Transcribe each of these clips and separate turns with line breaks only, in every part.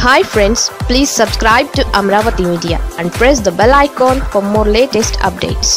hi friends please subscribe to Amaravati media and press the bell icon for more latest updates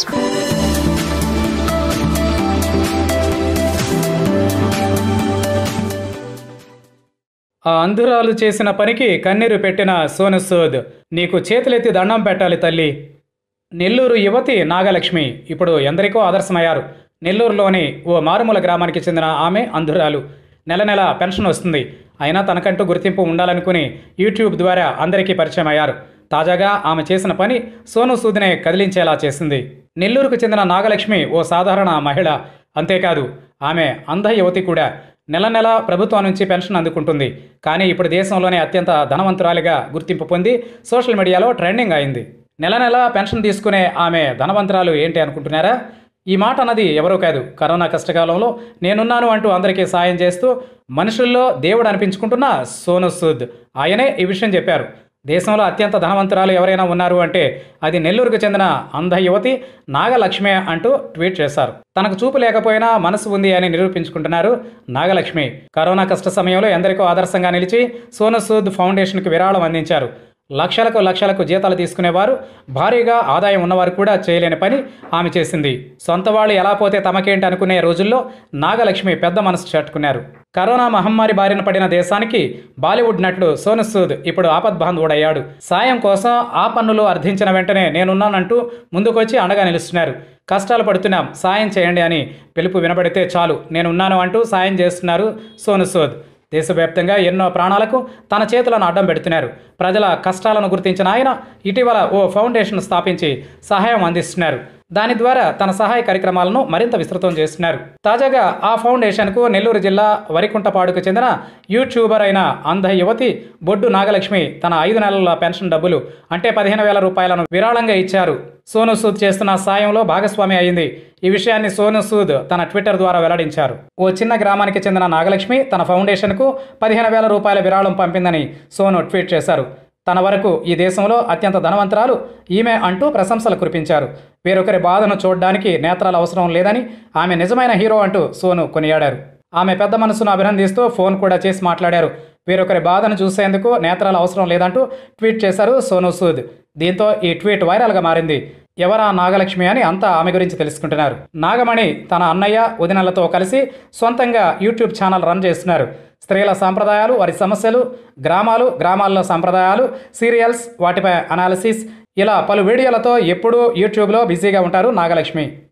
ఆ అంధురాలు చేసిన పనికి కన్నీరు పెట్టిన సోను సూద్ నీకు చేతులెత్తి దండం పెట్టాలి తల్లి నెల్లూరు యువతి నాగలక్ష్మి ఇప్పుడు ఎందరికో ఆదర్శమయ్యారు నెల్లూరులోని ఓ మారుమూల గ్రామానికి చెందిన ఆమె అంధురాలు నెల నెల పెన్షన్ వస్తుంది అయినా తనకంటూ గుర్తింపు ఉండాలనుకుని యూట్యూబ్ ద్వారా అందరికీ పరిచయం అయ్యారు తాజాగా ఆమె చేసిన పని సోను సూద్నే కదిలించేలా చేసింది నెల్లూరుకు చెందిన నాగలక్ష్మి ఓ సాధారణ మహిళ అంతేకాదు ఆమె అంధ యువతి కూడా నెల నెల ప్రభుత్వం నుంచి పెన్షన్ అందుకుంటుంది కానీ ఇప్పుడు దేశంలోనే అత్యంత ధనవంతురాలిగా గుర్తింపు పొంది సోషల్ మీడియాలో ట్రెండింగ్ అయింది నెల నెల పెన్షన్ తీసుకునే ఆమె ధనవంతురాలు ఏంటి అనుకుంటున్నారా ఈ మాట అన్నది ఎవరూ కాదు కరోనా కష్టకాలంలో నేనున్నాను అంటూ అందరికీ సాయం చేస్తూ మనుషుల్లో దేవుడు అనిపించుకుంటున్న సోను సూద్ ఆయనే ఈ విషయం చెప్పారు దేశంలో అత్యంత ధనవంతురాలు ఎవరైనా ఉన్నారు అంటే అది నెల్లూరుకు చెందిన అంధ యువతి నాగలక్ష్మి అంటూ ట్వీట్ చేశారు తనకు చూపు లేకపోయినా మనసు ఉంది అని నిరూపించుకుంటున్నారు నాగలక్ష్మి కరోనా కష్ట సమయంలో ఎందరికో ఆదర్శంగా నిలిచి సోను సూద్ ఫౌండేషన్కి విరాళం అందించారు లక్షలకు లక్షలకు జీతాలు తీసుకునేవారు భారీగా ఆదాయం ఉన్నవారు కూడా చేయలేని పని ఆమె చేసింది సొంత వాళ్ళు ఎలా పోతే తమకేంటి అనుకునే రోజుల్లో నాగలక్ష్మి పెద్ద మనసు చట్టుకున్నారు కరోనా మహమ్మారి బారిన పడిన దేశానికి బాలీవుడ్ నటుడు సోను సూద్ ఇప్పుడు ఆపద్బాంధవుడయ్యాడు సాయం కోసం ఆ పన్నులు అర్థించిన వెంటనే నేనున్నానంటూ ముందుకొచ్చి అండగా నిలుస్తున్నారు కష్టాలు పడుతున్నాం సాయం చేయండి అని పిలుపు వినబడితే చాలు నేనున్నాను అంటూ సాయం చేస్తున్నారు సోను సూద్ దేశవ్యాప్తంగా ఎన్నో ప్రాణాలకు తన చేతులను అడ్డం పెడుతున్నారు ప్రజల కష్టాలను గుర్తించిన ఆయన ఇటీవల ఓ ఫౌండేషన్ స్థాపించి సహాయం అందిస్తున్నారు దాని ద్వారా తన సహాయ కార్యక్రమాలను మరింత విస్తృతం చేస్తున్నారు తాజాగా ఆ ఫౌండేషన్కు నెల్లూరు జిల్లా వరికుంటపాడుకు చెందిన యూట్యూబర్ అయిన అంధ యువతి బొడ్డు నాగలక్ష్మి తన ఐదు నెలల పెన్షన్ డబ్బులు అంటే పదిహేను వేల రూపాయలను విరాళంగా ఇచ్చారు సోను సూద్ చేస్తున్న సాయంలో భాగస్వామి అయింది ఈ విషయాన్ని సోను సూద్ తన ట్విట్టర్ ద్వారా వెల్లడించారు ఓ చిన్న గ్రామానికి చెందిన నాగలక్ష్మి తన ఫౌండేషన్కు పదిహేను వేల రూపాయల విరాళం పంపిందని సోను ట్వీట్ చేశారు తన వరకు ఈ దేశంలో అత్యంత ధనవంతురాలు ఈమె అంటూ ప్రశంసలు కురిపించారు వేరొకరి బాధను చూడడానికి నేత్రాలు అవసరం లేదని ఆమె నిజమైన హీరో అంటూ సోను కొనియాడారు ఆమె పెద్ద మనసును అభినందిస్తూ ఫోన్ కూడా చేసి మాట్లాడారు వేరొకరి బాధను చూసేందుకు నేత్రాలు అవసరం లేదంటూ ట్వీట్ చేశారు సోను సూద్ దీంతో ఈ ట్వీట్ వైరల్గా మారింది ఎవరా నాగలక్ష్మి అని అంతా ఆమె గురించి తెలుసుకుంటున్నారు నాగమణి తన అన్నయ్య వదినలతో కలిసి సొంతంగా యూట్యూబ్ ఛానల్ రన్ చేస్తున్నారు స్త్రీల సాంప్రదాయాలు వారి సమస్యలు గ్రామాలు గ్రామాల్లో సాంప్రదాయాలు సీరియల్స్ వాటిపై అనాలిసిస్ ఇలా పలు వీడియోలతో ఎప్పుడూ యూట్యూబ్లో బిజీగా ఉంటారు నాగలక్ష్మి